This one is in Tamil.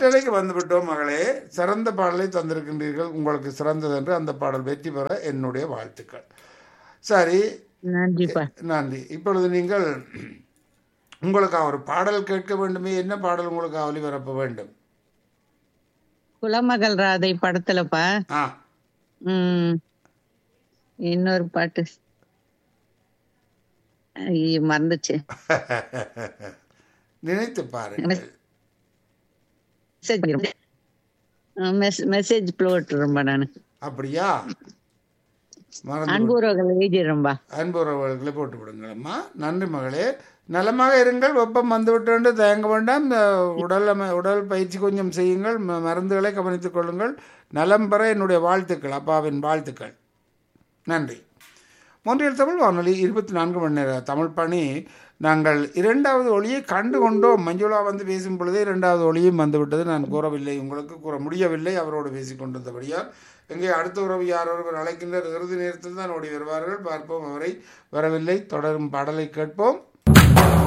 நேரலைக்கு வந்துவிட்டோம் மகளே சிறந்த பாடலை தந்திருக்கின்றீர்கள் உங்களுக்கு சிறந்தது என்று அந்த பாடல் வெற்றி பெற என்னுடைய வாழ்த்துக்கள் சரி நன்றிப்பா நன்றி இப்பொழுது நீங்கள் உங்களுக்கு ஒரு பாடல் கேட்க வேண்டுமே என்ன பாடல் உங்களுக்கு ஒலிபரப்ப வேண்டும் குலமகள் ராதை படத்துலப்பா ஆ ம் இன்னொரு பாட்டு ஐயோ, மறந்துச்சு நினைத்து பாருங்கள் மெசேஜ் மெசேஜ் போட்டுரும்பா நான் அப்படியா மறந்து அன்புறவர்கள் எழுதிடும்பா அன்புறவர்களை போட்டு விடுங்களம்மா நன்றி மகளே நலமாக இருங்கள் வெப்பம் வந்து விட்டு தயங்க வேண்டாம் இந்த உடல் அம- உடல் பயிற்சி கொஞ்சம் செய்யுங்கள் ம- மருந்துகளை கவனித்துக் கொள்ளுங்கள் நலம் பெற என்னுடைய வாழ்த்துக்கள் அப்பாவின் வாழ்த்துக்கள் நன்றி மொன்றியல் தமிழ் வானொலி இருபத்தி நான்கு மணி நேர தமிழ் பணி நாங்கள் இரண்டாவது ஒளியை கண்டு கொண்டோம் மஞ்சுளா வந்து பேசும் பொழுதே இரண்டாவது ஒளியும் வந்துவிட்டது நான் கூறவில்லை உங்களுக்கு கூற முடியவில்லை அவரோடு பேசிக் கொண்டிருந்தபடியால் எங்கே அடுத்த உறவு யார் ஒருவர் அழைக்கின்ற இறுதி நேரத்தில் தான் ஓடி வருவார்கள் பார்ப்போம் அவரை வரவில்லை தொடரும் பாடலை கேட்போம்